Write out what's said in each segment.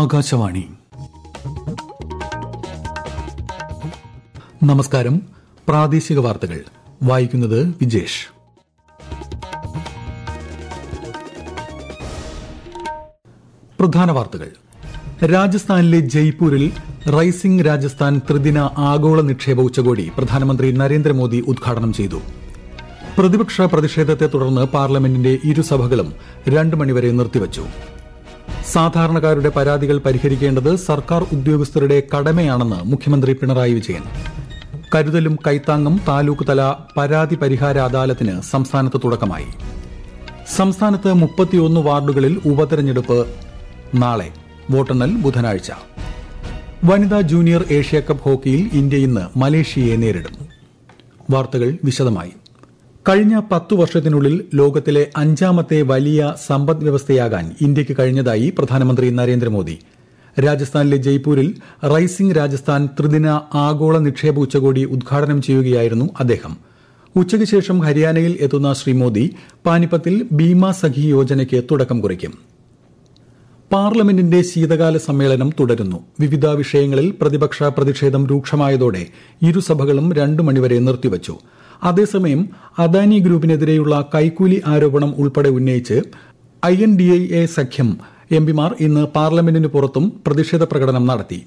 ആകാശവാണി നമസ്കാരം പ്രാദേശിക വാർത്തകൾ വായിക്കുന്നത് വിജേഷ് പ്രധാന വാർത്തകൾ രാജസ്ഥാനിലെ ജയ്പൂരിൽ റൈസിംഗ് രാജസ്ഥാൻ ത്രിദിന ആഗോള നിക്ഷേപ ഉച്ചകോടി പ്രധാനമന്ത്രി നരേന്ദ്രമോദി ഉദ്ഘാടനം ചെയ്തു പ്രതിപക്ഷ പ്രതിഷേധത്തെ തുടർന്ന് പാർലമെന്റിന്റെ ഇരുസഭകളും രണ്ട് മണിവരെ നിർത്തിവച്ചു സാധാരണക്കാരുടെ പരാതികൾ പരിഹരിക്കേണ്ടത് സർക്കാർ ഉദ്യോഗസ്ഥരുടെ കടമയാണെന്ന് മുഖ്യമന്ത്രി പിണറായി വിജയൻ കരുതലും കൈത്താങ്ങും താലൂക്ക് തല പരാതി പരിഹാര അദാലത്തിന് സംസ്ഥാനത്ത് തുടക്കമായി സംസ്ഥാനത്ത് മുപ്പത്തിയൊന്ന് വാർഡുകളിൽ ഉപതെരഞ്ഞെടുപ്പ് നാളെ വോട്ടെണ്ണൽ ബുധനാഴ്ച വനിതാ ജൂനിയർ ഏഷ്യാകപ്പ് ഹോക്കിയിൽ ഇന്ത്യ ഇന്ന് മലേഷ്യയെ നേരിടും വാർത്തകൾ വിശദമായി കഴിഞ്ഞ പത്തു വർഷത്തിനുള്ളിൽ ലോകത്തിലെ അഞ്ചാമത്തെ വലിയ സമ്പദ് വ്യവസ്ഥയാകാൻ ഇന്ത്യയ്ക്ക് കഴിഞ്ഞതായി പ്രധാനമന്ത്രി നരേന്ദ്രമോദി രാജസ്ഥാനിലെ ജയ്പൂരിൽ റൈസിംഗ് രാജസ്ഥാൻ ത്രിദിന ആഗോള നിക്ഷേപ ഉച്ചകോടി ഉദ്ഘാടനം ചെയ്യുകയായിരുന്നു അദ്ദേഹം ഉച്ചയ്ക്ക് ശേഷം ഹരിയാനയിൽ എത്തുന്ന ശ്രീ മോദി പാനിപ്പത്തിൽ ഭീമ സഖി യോജനയ്ക്ക് തുടക്കം കുറിക്കും പാർലമെന്റിന്റെ ശീതകാല സമ്മേളനം തുടരുന്നു വിവിധ വിഷയങ്ങളിൽ പ്രതിപക്ഷ പ്രതിഷേധം രൂക്ഷമായതോടെ ഇരുസഭകളും രണ്ടു മണിവരെ നിർത്തിവച്ചു അതേസമയം അദാനി ഗ്രൂപ്പിനെതിരെയുള്ള കൈക്കൂലി ആരോപണം ഉൾപ്പെടെ ഉന്നയിച്ച് ഐ എൻ ഡി എ സഖ്യം എംപിമാർ ഇന്ന് പാർലമെന്റിന് പുറത്തും പ്രതിഷേധ പ്രകടനം നടത്തി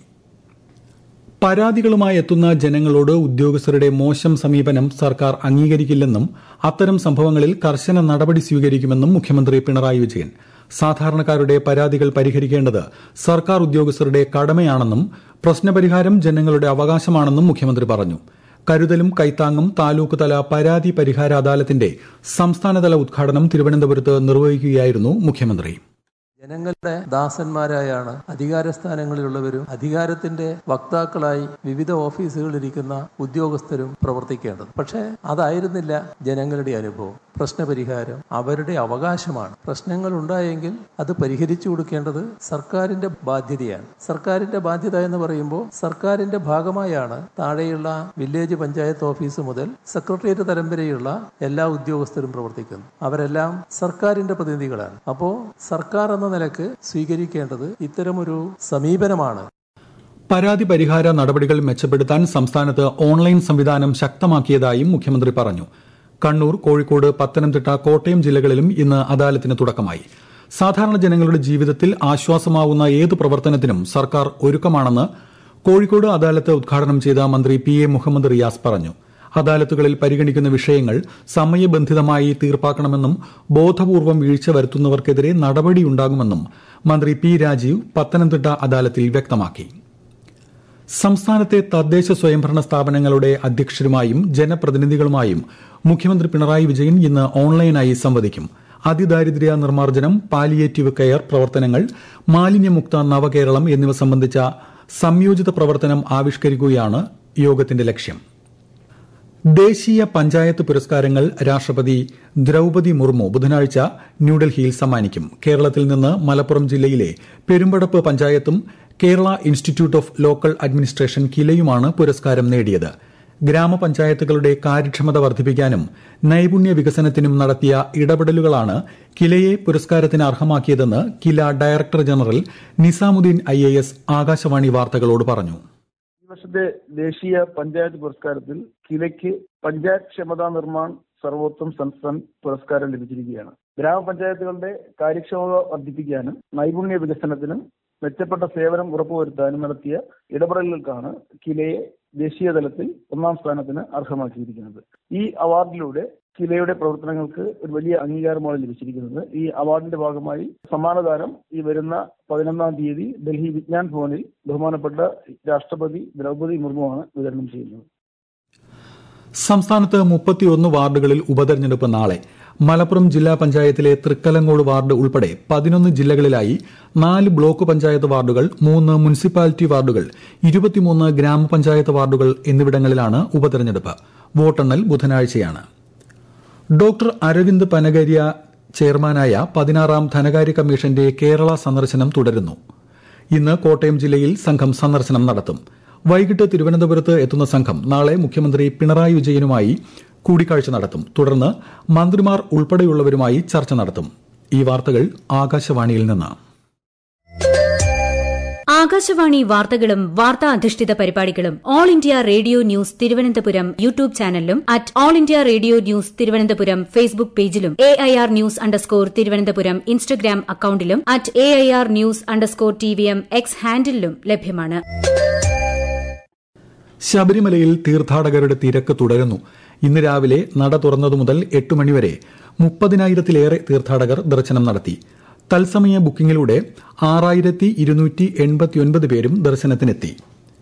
പരാതികളുമായി എത്തുന്ന ജനങ്ങളോട് ഉദ്യോഗസ്ഥരുടെ മോശം സമീപനം സർക്കാർ അംഗീകരിക്കില്ലെന്നും അത്തരം സംഭവങ്ങളിൽ കർശന നടപടി സ്വീകരിക്കുമെന്നും മുഖ്യമന്ത്രി പിണറായി വിജയൻ സാധാരണക്കാരുടെ പരാതികൾ പരിഹരിക്കേണ്ടത് സർക്കാർ ഉദ്യോഗസ്ഥരുടെ കടമയാണെന്നും പ്രശ്നപരിഹാരം ജനങ്ങളുടെ അവകാശമാണെന്നും മുഖ്യമന്ത്രി പറഞ്ഞു കരുതലും കൈത്താങ്ങും താലൂക്ക് തല പരാതി പരിഹാര അദാലത്തിന്റെ സംസ്ഥാനതല ഉദ്ഘാടനം തിരുവനന്തപുരത്ത് നിർവഹിക്കുകയായിരുന്നു മുഖ്യമന്ത്രി ജനങ്ങളുടെ ദാസന്മാരായാണ് അധികാരസ്ഥാനങ്ങളിലുള്ളവരും അധികാരത്തിന്റെ വക്താക്കളായി വിവിധ ഓഫീസുകളിലിരിക്കുന്ന ഉദ്യോഗസ്ഥരും പ്രവർത്തിക്കേണ്ടത് പക്ഷേ അതായിരുന്നില്ല ജനങ്ങളുടെ അനുഭവം പ്രശ്നപരിഹാരം അവരുടെ അവകാശമാണ് പ്രശ്നങ്ങൾ ഉണ്ടായെങ്കിൽ അത് പരിഹരിച്ചു കൊടുക്കേണ്ടത് സർക്കാരിന്റെ ബാധ്യതയാണ് സർക്കാരിന്റെ ബാധ്യത എന്ന് പറയുമ്പോൾ സർക്കാരിന്റെ ഭാഗമായാണ് താഴെയുള്ള വില്ലേജ് പഞ്ചായത്ത് ഓഫീസ് മുതൽ സെക്രട്ടേറിയറ്റ് തലം വരെയുള്ള എല്ലാ ഉദ്യോഗസ്ഥരും പ്രവർത്തിക്കുന്നു അവരെല്ലാം സർക്കാരിന്റെ പ്രതിനിധികളാണ് അപ്പോ സർക്കാർ എന്ന നിലക്ക് സ്വീകരിക്കേണ്ടത് ഇത്തരമൊരു സമീപനമാണ് പരാതി പരിഹാര നടപടികൾ മെച്ചപ്പെടുത്താൻ സംസ്ഥാനത്ത് ഓൺലൈൻ സംവിധാനം ശക്തമാക്കിയതായും മുഖ്യമന്ത്രി പറഞ്ഞു കണ്ണൂർ കോഴിക്കോട് പത്തനംതിട്ട കോട്ടയം ജില്ലകളിലും ഇന്ന് അദാലത്തിന് തുടക്കമായി സാധാരണ ജനങ്ങളുടെ ജീവിതത്തിൽ ആശ്വാസമാവുന്ന ഏത് പ്രവർത്തനത്തിനും സർക്കാർ ഒരുക്കമാണെന്ന് കോഴിക്കോട് അദാലത്ത് ഉദ്ഘാടനം ചെയ്ത മന്ത്രി പി എ മുഹമ്മദ് റിയാസ് പറഞ്ഞു അദാലത്തുകളിൽ പരിഗണിക്കുന്ന വിഷയങ്ങൾ സമയബന്ധിതമായി തീർപ്പാക്കണമെന്നും ബോധപൂർവം വീഴ്ച വരുത്തുന്നവർക്കെതിരെ നടപടിയുണ്ടാകുമെന്നും മന്ത്രി പി രാജീവ് പത്തനംതിട്ട അദാലത്തിൽ വ്യക്തമാക്കി സംസ്ഥാനത്തെ തദ്ദേശ സ്വയംഭരണ സ്ഥാപനങ്ങളുടെ അധ്യക്ഷരുമായും ജനപ്രതിനിധികളുമായും മുഖ്യമന്ത്രി പിണറായി വിജയൻ ഇന്ന് ഓൺലൈനായി സംവദിക്കും അതിദാരിദ്ര്യ നിർമ്മാർജ്ജനം പാലിയേറ്റീവ് കെയർ പ്രവർത്തനങ്ങൾ മാലിന്യമുക്ത നവകേരളം എന്നിവ സംബന്ധിച്ച സംയോജിത പ്രവർത്തനം ആവിഷ്കരിക്കുകയാണ് യോഗത്തിന്റെ ലക്ഷ്യം ദേശീയ പഞ്ചായത്ത് പുരസ്കാരങ്ങൾ രാഷ്ട്രപതി ദ്രൌപതി മുർമു ബുധനാഴ്ച ന്യൂഡൽഹിയിൽ സമ്മാനിക്കും കേരളത്തിൽ നിന്ന് മലപ്പുറം ജില്ലയിലെ പെരുമ്പടപ്പ് പഞ്ചായത്തും Kerala Institute of Local Administration കിലയുമാണ് പുരസ്കാരം നേടിയത് ഗ്രാമപഞ്ചായത്തുകളുടെ കാര്യക്ഷമത വർദ്ധിപ്പിക്കാനും നൈപുണ്യ വികസനത്തിനും നടത്തിയ ഇടപെടലുകളാണ് കിലയെ പുരസ്കാരത്തിന് അർഹമാക്കിയതെന്ന് KILA director general Nizamuddeen I Akashvani വാർത്തകളോട് പറഞ്ഞു ഈ വർഷത്തെ ദേശീയ പഞ്ചായത്ത് പുരസ്കാരത്തിൽ കിലയ്ക്ക് പഞ്ചായത്ത് ക്ഷമതാ നിർമ്മാൺ സർവോത്തം സംസ്ഥാൻ പുരസ്കാരം ലഭിച്ചിരിക്കുകയാണ് ഗ്രാമപഞ്ചായത്തുകളുടെ കാര്യക്ഷമത വർദ്ധിപ്പിക്കാനും നൈപുണ്യ വികസനത്തിനും മെച്ചപ്പെട്ട സേവനം ഉറപ്പുവരുത്താനും നടത്തിയ ഇടപെടലുകൾക്കാണ് കിലയെ ദേശീയ തലത്തിൽ ഒന്നാം സ്ഥാനത്തിന് അർഹമാക്കിയിരിക്കുന്നത് ഈ അവാർഡിലൂടെ കിലയുടെ പ്രവർത്തനങ്ങൾക്ക് ഒരു വലിയ അംഗീകാരമാണ് ലഭിച്ചിരിക്കുന്നത് ഈ അവാർഡിന്റെ ഭാഗമായി സമ്മാനദാനം ഈ വരുന്ന പതിനൊന്നാം തീയതി ഡൽഹി വിജ്ഞാൻ ഭവനിൽ ബഹുമാനപ്പെട്ട രാഷ്ട്രപതി ദ്രൗപദി മുർമുവാണ് വിതരണം ചെയ്യുന്നത് സംസ്ഥാനത്ത് മുപ്പത്തിയൊന്ന് വാർഡുകളിൽ ഉപതെരഞ്ഞെടുപ്പ് നാളെ മലപ്പുറം ജില്ലാ പഞ്ചായത്തിലെ തൃക്കലങ്ങോട് വാർഡ് ഉൾപ്പെടെ പതിനൊന്ന് ജില്ലകളിലായി നാല് ബ്ലോക്ക് പഞ്ചായത്ത് വാർഡുകൾ മൂന്ന് മുനിസിപ്പാലിറ്റി വാർഡുകൾ ഇരുപത്തിമൂന്ന് ഗ്രാമപഞ്ചായത്ത് വാർഡുകൾ എന്നിവിടങ്ങളിലാണ് ഉപതെരഞ്ഞെടുപ്പ് വോട്ടെണ്ണൽ ബുധനാഴ്ചയാണ് ഡോക്ടർ അരവിന്ദ് പനഗരിയ ചെയർമാനായ പതിനാറാം ധനകാര്യ കമ്മീഷന്റെ കേരള സന്ദർശനം തുടരുന്നു ഇന്ന് കോട്ടയം ജില്ലയിൽ സംഘം സന്ദർശനം നടത്തും വൈകിട്ട് തിരുവനന്തപുരത്ത് എത്തുന്ന സംഘം നാളെ മുഖ്യമന്ത്രി പിണറായി വിജയനുമായി കൂടിക്കാഴ്ച നടത്തും തുടർന്ന് മന്ത്രിമാർ ഉൾപ്പെടെയുള്ളവരുമായി ചർച്ച നടത്തും ഈ വാർത്തകൾ ആകാശവാണിയിൽ നിന്ന് ആകാശവാണി വാർത്തകളും വാർത്താ അധിഷ്ഠിത പരിപാടികളും All India Radio News Thiruvananthapuram YouTube ചാനലിലും at All India Radio News Thiruvananthapuram Facebook പേജിലും A I R news underscore Thiruvananthapuram Instagram അക്കൌണ്ടിലും at A I R news underscore T V M X ഹാൻഡിലും ലഭ്യമാണ് ശബരിമലയിൽ തീർത്ഥാടകരുടെ തിരക്ക് തുടരുന്നു ഇന്ന് രാവിലെ നട തുറന്നതു മുതൽ എട്ട് മണിവരെ മുപ്പതിനായിരത്തിലേറെ തീർത്ഥാടകർ ദർശനം നടത്തി തത്സമയ ബുക്കിംഗിലൂടെ ആറായിരത്തി ഇരുന്നൂറ്റി എൺപത്തിയൊൻപത് പേരും ദർശനത്തിനെത്തി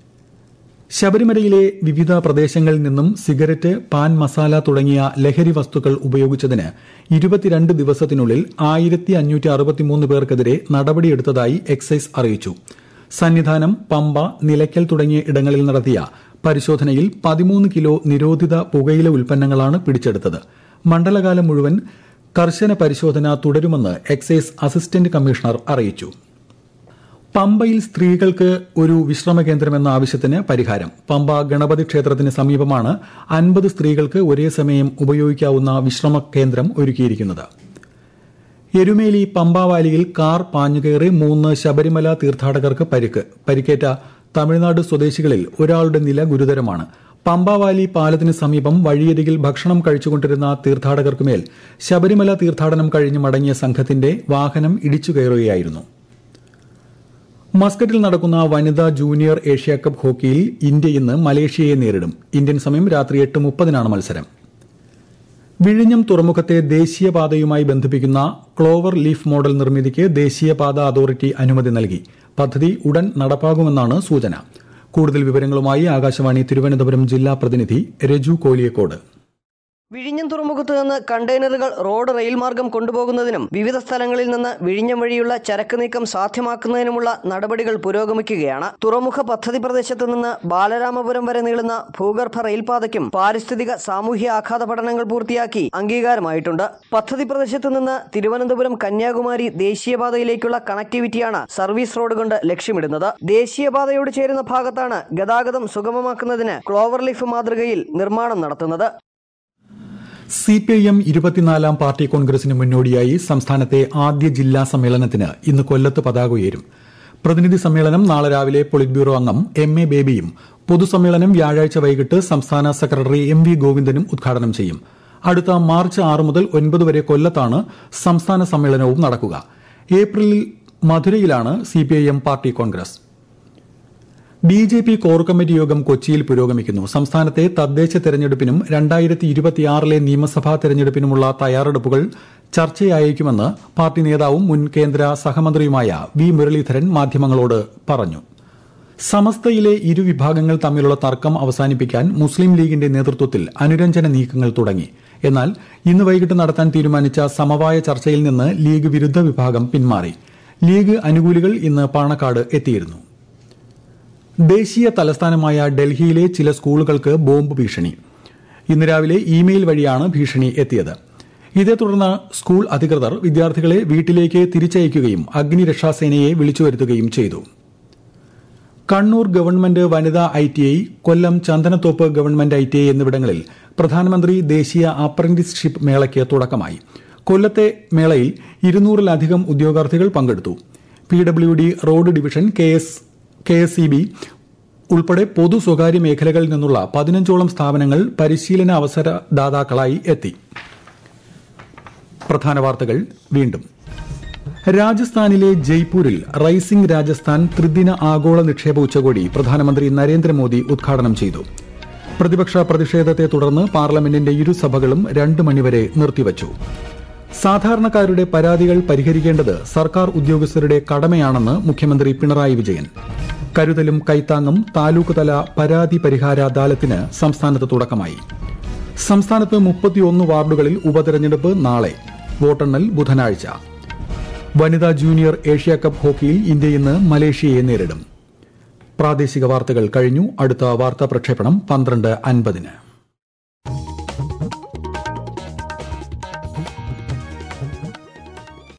ശബരിമലയിലെ വിവിധ പ്രദേശങ്ങളിൽ നിന്നും സിഗരറ്റ് പാൻ മസാല തുടങ്ങിയ ലഹരി വസ്തുക്കൾ ഉപയോഗിച്ചതിന് ഇരുപത്തിരണ്ട് ദിവസത്തിനുള്ളിൽ ആയിരത്തി അഞ്ഞൂറ്റി അറുപത്തിമൂന്ന് പേർക്കെതിരെ നടപടിയെടുത്തതായി എക്സൈസ് അറിയിച്ചു സന്നിധാനം പമ്പ നിലയ്ക്കൽ തുടങ്ങിയ ഇടങ്ങളിൽ നടത്തിയ പരിശോധനയിൽ പതിമൂന്ന് കിലോ നിരോധിത പുകയില ഉൽപ്പന്നങ്ങളാണ് പിടിച്ചെടുത്തത് മണ്ഡലകാലം മുഴുവൻ കർശന പരിശോധന തുടരുമെന്ന് എക്സൈസ് അസിസ്റ്റന്റ് കമ്മീഷണർ അറിയിച്ചു പമ്പയിൽ സ്ത്രീകൾക്ക് ഒരു വിശ്രമ കേന്ദ്രമെന്ന ആവശ്യത്തിന് പരിഹാരം പമ്പ ഗണപതി ക്ഷേത്രത്തിന് സമീപമാണ് അൻപത് സ്ത്രീകൾക്ക് ഒരേ സമയം ഉപയോഗിക്കാവുന്ന വിശ്രമ കേന്ദ്രം ഒരുക്കിയിരിക്കുന്നത് എരുമേലി പമ്പാവാലിയിൽ കാർ പാഞ്ഞുകയറി മൂന്ന് ശബരിമല തീർത്ഥാടകർക്ക് പരിക്ക് പരിക്കേറ്റ തമിഴ്നാട് സ്വദേശികളിൽ ഒരാളുടെ നില ഗുരുതരമാണ് പമ്പാവാലി പാലത്തിന് സമീപം വഴിയരികിൽ ഭക്ഷണം കഴിച്ചുകൊണ്ടിരുന്ന തീർത്ഥാടകർക്കുമേൽ ശബരിമല തീർത്ഥാടനം കഴിഞ്ഞ് മടങ്ങിയ സംഘത്തിന്റെ വാഹനം ഇടിച്ചു കയറുകയായിരുന്നു മസ്കറ്റിൽ നടക്കുന്ന വനിതാ ജൂനിയർ ഏഷ്യാകപ്പ് ഹോക്കിയിൽ ഇന്ത്യ ഇന്ന് മലേഷ്യയെ നേരിടും ഇന്ത്യൻ സമയം രാത്രി എട്ട് മുപ്പതിനാണ് മത്സരം വിഴിഞ്ഞം തുറമുഖത്തെ ദേശീയപാതയുമായി ബന്ധിപ്പിക്കുന്ന ക്ലോവർ ലീഫ് മോഡൽ നിർമ്മിതിക്ക് ദേശീയപാത അതോറിറ്റി അനുമതി നൽകി പദ്ധതി ഉടൻ നടപ്പാകുമെന്നാണ് സൂചന കൂടുതൽ വിവരങ്ങളുമായി ആകാശവാണി തിരുവനന്തപുരം ജില്ലാ പ്രതിനിധി രജു കോലിയക്കോട് വിഴിഞ്ഞം തുറമുഖത്ത് നിന്ന് കണ്ടെയ്നറുകൾ റോഡ് റെയിൽ മാർഗം കൊണ്ടുപോകുന്നതിനും വിവിധ സ്ഥലങ്ങളിൽ നിന്ന് വിഴിഞ്ഞം വഴിയുള്ള ചരക്ക് നീക്കം സാധ്യമാക്കുന്നതിനുമുള്ള നടപടികൾ പുരോഗമിക്കുകയാണ് തുറമുഖ പദ്ധതി പ്രദേശത്ത് നിന്ന് ബാലരാമപുരം വരെ നീളുന്ന ഭൂഗർഭ റെയിൽപാതയ്ക്കും പാരിസ്ഥിതിക സാമൂഹ്യ ആഘാത പഠനങ്ങൾ പൂർത്തിയാക്കി അംഗീകാരമായിട്ടുണ്ട് പദ്ധതി പ്രദേശത്ത് നിന്ന് തിരുവനന്തപുരം കന്യാകുമാരി ദേശീയപാതയിലേക്കുള്ള കണക്ടിവിറ്റിയാണ് സർവീസ് റോഡ് കൊണ്ട് ലക്ഷ്യമിടുന്നത് ദേശീയപാതയോട് ചേരുന്ന ഭാഗത്താണ് ഗതാഗതം സുഗമമാക്കുന്നതിന് ക്ലോവർ ലീഫ് മാതൃകയിൽ നിർമ്മാണം നടത്തുന്നത് സിപിഐഎം ഇരുപത്തിനാലാം പാർട്ടി കോൺഗ്രസിന് മുന്നോടിയായി സംസ്ഥാനത്തെ ആദ്യ ജില്ലാ സമ്മേളനത്തിന് ഇന്ന് കൊല്ലത്ത് പതാക ഉയരും പ്രതിനിധി സമ്മേളനം നാളെ രാവിലെ പൊളിറ്റ് ബ്യൂറോ അംഗം എം എ ബേബിയും പൊതുസമ്മേളനം വ്യാഴാഴ്ച വൈകിട്ട് സംസ്ഥാന സെക്രട്ടറി എം വി ഗോവിന്ദനും ഉദ്ഘാടനം ചെയ്യും അടുത്ത മാർച്ച് ആറ് മുതൽ ഒൻപത് വരെ കൊല്ലത്താണ് സംസ്ഥാന സമ്മേളനവും നടക്കുക ഏപ്രിലിൽ മധുരയിലാണ് CPIM party congress B J P core committee യോഗം കൊച്ചിയിൽ പുരോഗമിക്കുന്നു സംസ്ഥാനത്തെ തദ്ദേശ തെരഞ്ഞെടുപ്പിനും രണ്ടായിരത്തി ഇരുപത്തിയാറിലെ നിയമസഭാ തെരഞ്ഞെടുപ്പിനുമുള്ള തയ്യാറെടുപ്പുകൾ ചർച്ചയായേക്കുമെന്ന് പാർട്ടി നേതാവും മുൻ കേന്ദ്ര സഹമന്ത്രിയുമായ വി മുരളീധരൻ മാധ്യമങ്ങളോട് പറഞ്ഞു സമസ്തയിലെ ഇരു വിഭാഗങ്ങൾ തമ്മിലുള്ള തർക്കം അവസാനിപ്പിക്കാൻ മുസ്ലിം ലീഗിന്റെ നേതൃത്വത്തിൽ അനുരഞ്ജന നീക്കങ്ങൾ തുടങ്ങി എന്നാൽ ഇന്ന് വൈകിട്ട് നടത്താൻ തീരുമാനിച്ച സമവായ ചർച്ചയിൽ നിന്ന് ലീഗ് വിരുദ്ധ വിഭാഗം പിന്മാറി ലീഗ് അനുകൂലികൾ ഇന്ന് പാണക്കാട് എത്തിയിരുന്നു ദേശീയ തലസ്ഥാനമായ ഡൽഹിയിലെ ചില സ്കൂളുകൾക്ക് ബോംബ് ഭീഷണി ഇന്ന് രാവിലെ ഇമെയിൽ വഴിയാണ് ഭീഷണി എത്തിയത് ഇതേ തുടർന്ന് സ്കൂൾ അധികൃതർ വിദ്യാർത്ഥികളെ വീട്ടിലേക്ക് തിരിച്ചയക്കുകയും അഗ്നിരക്ഷാസേനയെ വിളിച്ചുവരുത്തുകയും ചെയ്തു കണ്ണൂർ ഗവൺമെന്റ് വനിതാ I T I Kollam Chandanathoppu government I T I എന്നിവിടങ്ങളിൽ പ്രധാനമന്ത്രി ദേശീയ അപ്രന്റീസ്ഷിപ്പ് മേളയ്ക്ക് തുടക്കമായി കൊല്ലത്തെ മേളയിൽ ഇരുന്നൂറിലധികം ഉദ്യോഗാർത്ഥികൾ പങ്കെടുത്തു P W D road division K S K S E B ഉൾപ്പെടെ പൊതു സ്വകാര്യ മേഖലകളിൽ നിന്നുള്ള പതിനഞ്ചോളം സ്ഥാപനങ്ങൾ പരിശീലന അവസരദാതാക്കളായി എത്തി പ്രധാന വാർത്തകൾ വീണ്ടും രാജസ്ഥാനിലെ ജയ്പൂരിൽ റൈസിംഗ് രാജസ്ഥാൻ ത്രിദിന ആഗോള നിക്ഷേപ ഉച്ചകോടി പ്രധാനമന്ത്രി നരേന്ദ്രമോദി ഉദ്ഘാടനം ചെയ്തു പ്രതിപക്ഷ പ്രതിഷേധത്തെ തുടർന്ന് പാർലമെന്റിന്റെ ഇരുസഭകളും രണ്ട് മണിവരെ നിർത്തിവച്ചു സാധാരണക്കാരുടെ പരാതികൾ പരിഹരിക്കേണ്ടത് സർക്കാർ ഉദ്യോഗസ്ഥരുടെ കടമയാണെന്ന് മുഖ്യമന്ത്രി പിണറായി വിജയൻ കരുതലും കൈത്താങ്ങും താലൂക്ക് തല പരാതി പരിഹാര അദാലത്തിന് സംസ്ഥാനത്ത് തുടക്കമായി സംസ്ഥാനത്ത് മുപ്പത്തിയൊന്ന് വാർഡുകളിൽ ഉപതെരഞ്ഞെടുപ്പ് നാളെ വോട്ടെണ്ണൽ ബുധനാഴ്ച വനിതാ ജൂനിയർ ഏഷ്യ കപ്പ് ഹോക്കിയിൽ ഇന്ത്യ ഇന്ന് മലേഷ്യയെ നേരിടും പ്രാദേശിക വാർത്തകൾ കഴിഞ്ഞു അടുത്ത വാർത്താ പ്രക്ഷേപണം പന്ത്രണ്ട് അൻപതിന്